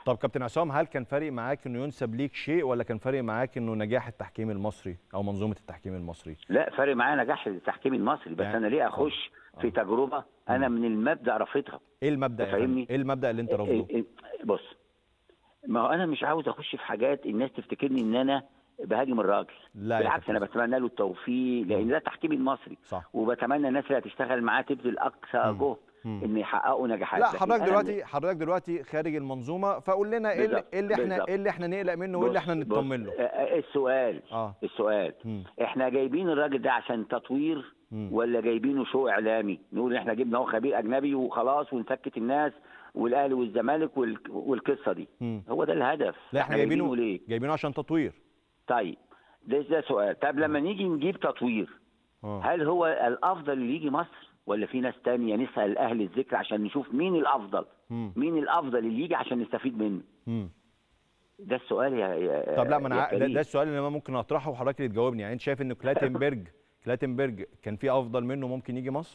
طب كابتن عصام هل كان فارق معاك انه ينسب ليك شيء ولا كان فارق معاك انه نجاح التحكيم المصري او منظومه التحكيم المصري لا فارق معايا نجاح التحكيم المصري بس يعني- انا ليه اخش في تجربه انا من المبدا رافضها ايه المبدا يا فندم؟ فاهمني؟ ايه المبدا اللي انت رافضه إيه- إيه- بص ما هو انا مش عاوز اخش في حاجات الناس تفتكرني ان انا بهاجم الراجل لا يا بالعكس كابتن. انا بتمنى له التوفيق لان ده التحكيم المصري صح وبتمنى الناس اللي هتشتغل معاه تبذل اقصى جهد ان يحققوا نجاحات لا لكن حضرتك أنا دلوقتي حضرتك دلوقتي خارج المنظومه فقول لنا ايه اللي, بالظبط، إيه اللي احنا بالظبط. ايه اللي احنا نقلق منه وايه اللي بص- احنا بص، نطمن له آه، آه، السؤال اه السؤال مم. احنا جايبين الراجل ده عشان تطوير مم. ولا جايبينه شو اعلامي نقول احنا جبنا هو خبير اجنبي وخلاص ونسكت الناس والاهلي والزمالك والك- والقصه دي مم. هو ده الهدف لا احنا جايبينه ليه جايبينه عشان تطوير طيب ده ده سؤال طب لما نيجي نجيب تطوير اه هل هو الافضل اللي يجي مصر ولا في ناس تانية نسال اهل الذكر عشان نشوف مين الافضل مم. مين الافضل اللي يجي عشان نستفيد منه مم. ده السؤال يا, يا طب لا ما يا انا ع- ده, كريم. ده السؤال اللي انا ممكن اطرحه وحضرتك اللي تجاوبني يعني انت شايف ان كلاتنبرج كلاتنبرج كان في افضل منه ممكن يجي مصر؟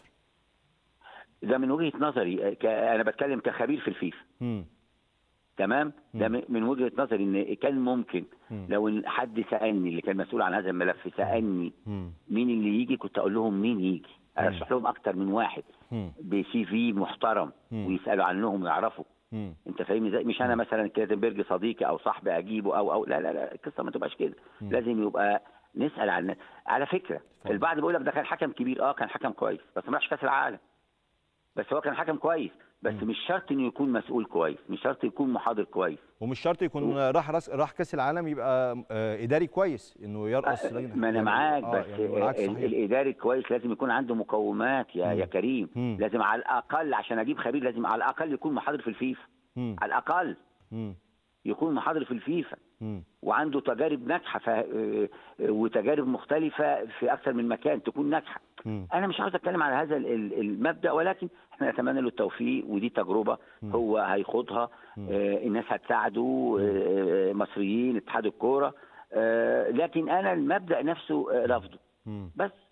ده من وجهه نظري ك- انا بتكلم كخبير في الفيفا مم. تمام ده من من وجهه نظري ان كان ممكن مم. لو إن حد سالني اللي كان مسؤول عن هذا الملف سالني مم. مين اللي يجي كنت اقول لهم مين يجي ارشح لهم اكتر من واحد مم. بسي في محترم مم. ويسالوا عنهم ويعرفوا مم. انت فاهمني ازاي مش انا مثلا كلاتنبرج صديقي او صاحبي اجيبه او او لا لا لا القصه ما تبقاش كده لازم يبقى نسال عن الناس على فكره اتفضل. البعض بيقول لك ده كان حكم كبير اه كان حكم كويس بس ما راحش كاس العالم بس هو كان حكم كويس بس مش شرط انه يكون مسؤول كويس مش شرط يكون محاضر كويس ومش شرط يكون راح راس راح كاس العالم يبقى آه، اداري كويس انه يرقص آه، لجنة- ما انا يعني- معاك آه، بس يعني والعكس ال- صحيح الاداري كويس لازم يكون عنده مقومات يا مم. يا كريم مم. لازم على الاقل عشان اجيب خبير لازم على الاقل يكون محاضر في الفيفا مم. على الاقل مم. يكون محاضر في الفيفا مم. وعنده تجارب ناجحه ف... آه، آه، وتجارب مختلفه في اكثر من مكان تكون ناجحه مم. انا مش عاوز اتكلم على هذا ال- ال- المبدا ولكن احنا نتمنى له التوفيق ودي تجربه هو هيخوضها آه الناس هتساعده آه مصريين اتحاد الكوره آه لكن انا المبدا نفسه آه رفضه مم. بس